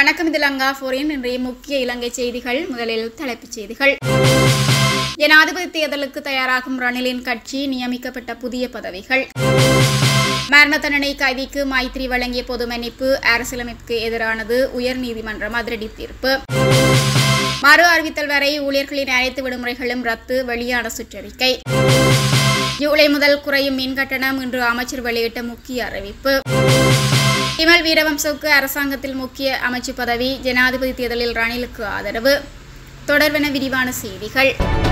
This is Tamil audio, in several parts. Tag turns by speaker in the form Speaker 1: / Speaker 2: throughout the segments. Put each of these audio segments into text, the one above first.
Speaker 1: வணக்கம் இது லங்கா ஃபோரின் இன்றைய முக்கிய இலங்கை செய்திகள் முதலில் தலைப்புச் செய்திகள் ஜனாதிபதி தேர்தலுக்கு தயாராகும் ரணிலின் கட்சி நியமிக்கப்பட்ட புதிய பதவிகள் மரண தண்டனை கைதிக்கு மைத்ரி வழங்கிய பொது மன்னிப்பு அரசியலமைப்புக்கு எதிரானது உயர்நீதிமன்றம் அதிரடி தீர்ப்பு மறு அறிவித்தல் வரை ஊழியர்களின் அனைத்து விடுமுறைகளும் ரத்து வெளியான சுற்றறிக்கை ஜூலை முதல் குறையும் மின் கட்டணம் இன்று அமைச்சர் வெளியிட்ட முக்கிய அறிவிப்பு விமல் வீரவம்சவுக்கு அரசாங்கத்தில் முக்கிய அமைச்சு பதவி ஜனாதிபதி தேர்தலில் ரணிலுக்கு ஆதரவு தொடர்வென விரிவான செய்திகள்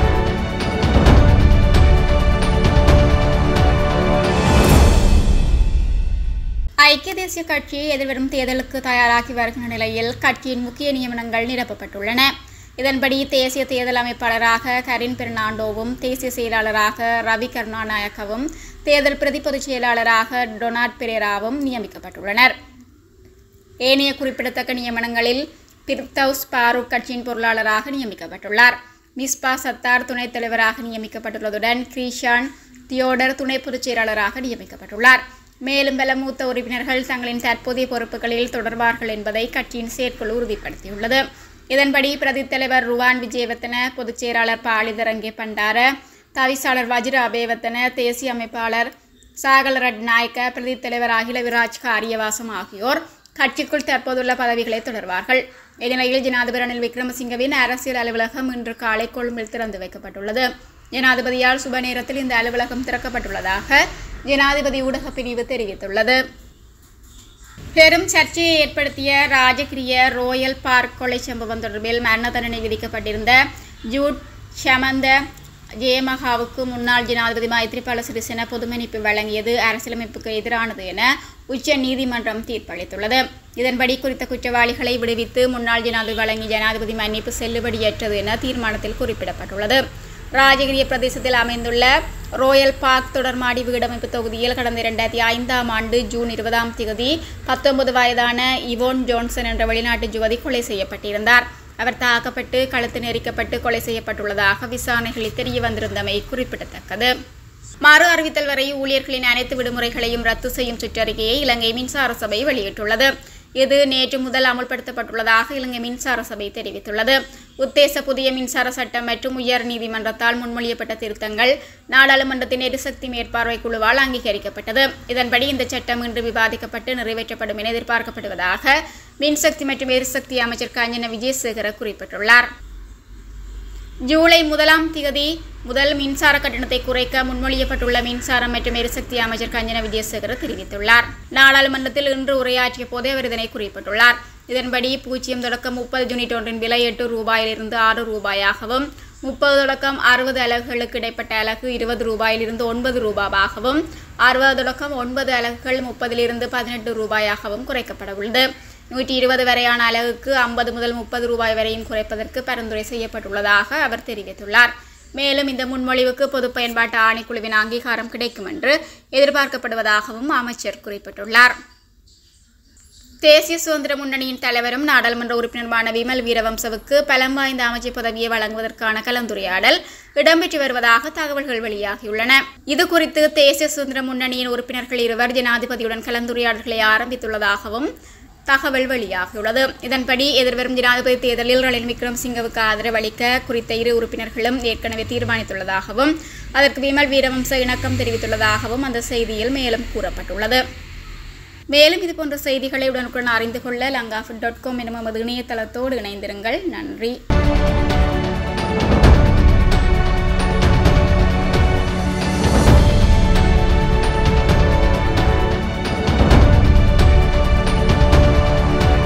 Speaker 1: ஐக்கிய தேசிய கட்சி எதிர்வரும் தேர்தலுக்கு தயாராகி வருகின்ற நிலையில் கட்சியின் முக்கிய நியமனங்கள் நிரப்பப்பட்டுள்ளன இதன்படி தேசிய தேர்தல் அமைப்பாளராக கரின் பெர்னாண்டோவும் தேசிய செயலாளராக ரவி கருணாநாயக்கவும் தேர்தல் பிரதி பொதுச் செயலாளராக டொனால்ட் பெரேராவும் நியமிக்கப்பட்டுள்ளனர் ஏனைய குறிப்பிடத்தக்க நியமனங்களில் பிர்தௌஸ் பாரூக் கட்சியின் பொருளாளராக நியமிக்கப்பட்டுள்ளார் மிஸ்பா சத்தார் துணைத் தலைவராக நியமிக்கப்பட்டுள்ளதுடன் கிரீஷான் தியோடர் துணை பொதுச் செயலாளராக நியமிக்கப்பட்டுள்ளார் மேலும் பல மூத்த உறுப்பினர்கள் தங்களின் தற்போதைய பொறுப்புகளில் தொடர்வார்கள் என்பதை கட்சியின் செயற்குழு உறுதிப்படுத்தியுள்ளது இதன்படி பிரதி தலைவர் ருவான் விஜயவர்த்தன பொதுச் செயலாளர் பாலிதரங்கே பண்டார தவிசாளர் வஜிர அபேவர்த்தன தேசிய அமைப்பாளர் சாகல் ரட்நாயக்க பிரதி தலைவர் அகில விராஜ் காரியவாசம் ஆகியோர் கட்சிக்குள் தற்போதுள்ள பதவிகளை தொடர்வார்கள் இந்நிலையில் ஜனாதிபதி ரணில் விக்ரமசிங்கவின் அரசியல் அலுவலகம் இன்று காலை கொழும்பில் திறந்து வைக்கப்பட்டுள்ளது ஜனாதிபதியால் சுப நேரத்தில் இந்த அலுவலகம் திறக்கப்பட்டுள்ளதாக ஜனாதிபதி ஊடகப் பிரிவு தெரிவித்துள்ளது பெரும் சர்ச்சையை ஏற்படுத்திய ராஜகிரிய ரோயல் பார்க் கொலை சம்பவம் தொடர்பில் மரண தண்டனை விதிக்கப்பட்டிருந்த ஜூட் ஷமந்த ஜெயமகாவுக்கு முன்னாள் ஜனாதிபதி மைத்ரிபால சிறிசேன பொதுமன்னிப்பு வழங்கியது அரசியலமைப்புக்கு எதிரானது என உச்ச நீதிமன்றம் தீர்ப்பளித்துள்ளது இதன்படி குறித்த குற்றவாளிகளை விடுவித்து முன்னாள் ஜனாதிபதி வழங்கிய ஜனாதிபதி மன்னிப்பு செல்லுபடியற்றது என தீர்மானத்தில் குறிப்பிடப்பட்டுள்ளது ராஜகிரிய பிரதேசத்தில் அமைந்துள்ள ரோயல் பார்க் தொடர்மாடி வீடமைப்பு தொகுதியில் கடந்த இரண்டாயிரத்தி ஐந்தாம் ஆண்டு ஜூன் இருபதாம் தேதி பத்தொன்பது வயதான இவோன் ஜோன்சன் என்ற வெளிநாட்டு யுவதி கொலை செய்யப்பட்டிருந்தார் அவர் தாக்கப்பட்டு கழுத்து நெரிக்கப்பட்டு கொலை செய்யப்பட்டுள்ளதாக விசாரணைகளில் தெரிய வந்திருந்தமை குறிப்பிடத்தக்கது மறு அறிவித்தல் வரை ஊழியர்களின் அனைத்து விடுமுறைகளையும் ரத்து செய்யும் சுற்றறிக்கையை இலங்கை மின்சார சபை வெளியிட்டுள்ளது இது நேற்று முதல் அமுல்படுத்தப்பட்டுள்ளதாக இலங்கை மின்சார சபை தெரிவித்துள்ளது உத்தேச புதிய மின்சார சட்டம் மற்றும் உயர் நீதிமன்றத்தால் முன்மொழியப்பட்ட திருத்தங்கள் நாடாளுமன்றத்தின் எரிசக்தி மேற்பார்வை குழுவால் அங்கீகரிக்கப்பட்டது இதன்படி இந்த சட்டம் இன்று விவாதிக்கப்பட்டு நிறைவேற்றப்படும் என எதிர்பார்க்கப்படுவதாக மின்சக்தி மற்றும் எரிசக்தி அமைச்சர் காஞ்சன விஜயசேகர குறிப்பிட்டுள்ளார் ஜூலை முதலாம் தேதி முதல் மின்சார கட்டணத்தை குறைக்க முன்மொழியப்பட்டுள்ள மின்சாரம் மற்றும் எரிசக்தி அமைச்சர் கஞ்சன விஜயசேகர தெரிவித்துள்ளார் நாடாளுமன்றத்தில் இன்று உரையாற்றிய போதே அவர் இதனை குறிப்பிட்டுள்ளார் இதன்படி பூஜ்ஜியம் தொடக்கம் முப்பது யூனிட் ஒன்றின் விலை எட்டு ரூபாயிலிருந்து ஆறு ரூபாயாகவும் முப்பது தொடக்கம் அறுபது அலகுகளுக்கு இடைப்பட்ட அலகு இருபது ரூபாயிலிருந்து ஒன்பது ரூபாவாகவும் அறுபது தொடக்கம் ஒன்பது அலகுகள் முப்பதிலிருந்து பதினெட்டு ரூபாயாகவும் குறைக்கப்பட உள்ளது நூற்றி இருபது வரையான அலகுக்கு ஐம்பது முதல் முப்பது ரூபாய் வரையும் குறைப்பதற்கு பரிந்துரை செய்யப்பட்டுள்ளதாக அவர் தெரிவித்துள்ளார் மேலும் இந்த முன்மொழிவுக்கு பொது பயன்பாட்டு ஆணைக்குழுவின் அங்கீகாரம் கிடைக்கும் என்று எதிர்பார்க்கப்படுவதாகவும் அமைச்சர் குறிப்பிட்டுள்ளார் தேசிய சுதந்திர முன்னணியின் தலைவரும் நாடாளுமன்ற உறுப்பினருமான விமல் வீரவம்சவுக்கு பலம் வாய்ந்த அமைச்சு பதவியை வழங்குவதற்கான கலந்துரையாடல் இடம்பெற்று வருவதாக தகவல்கள் வெளியாகியுள்ளன இது குறித்து தேசிய சுதந்திர முன்னணியின் உறுப்பினர்கள் இருவர் ஜனாதிபதியுடன் கலந்துரையாடல்களை ஆரம்பித்துள்ளதாகவும் தகவல் வெளியாகியுள்ளது இதன்படி எதிர்வரும் ஜனாதிபதி தேர்தலில் ரணில் விக்ரமசிங்கவுக்கு ஆதரவளிக்க குறித்த இரு உறுப்பினர்களும் ஏற்கனவே தீர்மானித்துள்ளதாகவும் அதற்கு விமல் வீரவம்ச இணக்கம் தெரிவித்துள்ளதாகவும் அந்த செய்தியில் மேலும் கூறப்பட்டுள்ளது மேலும் இதுபோன்ற செய்திகளை உடனுக்குடன் அறிந்து கொள்ள லங்காஃபுட் டாட் காம் எனும் நமது இணையதளத்தோடு இணைந்திருங்கள் நன்றி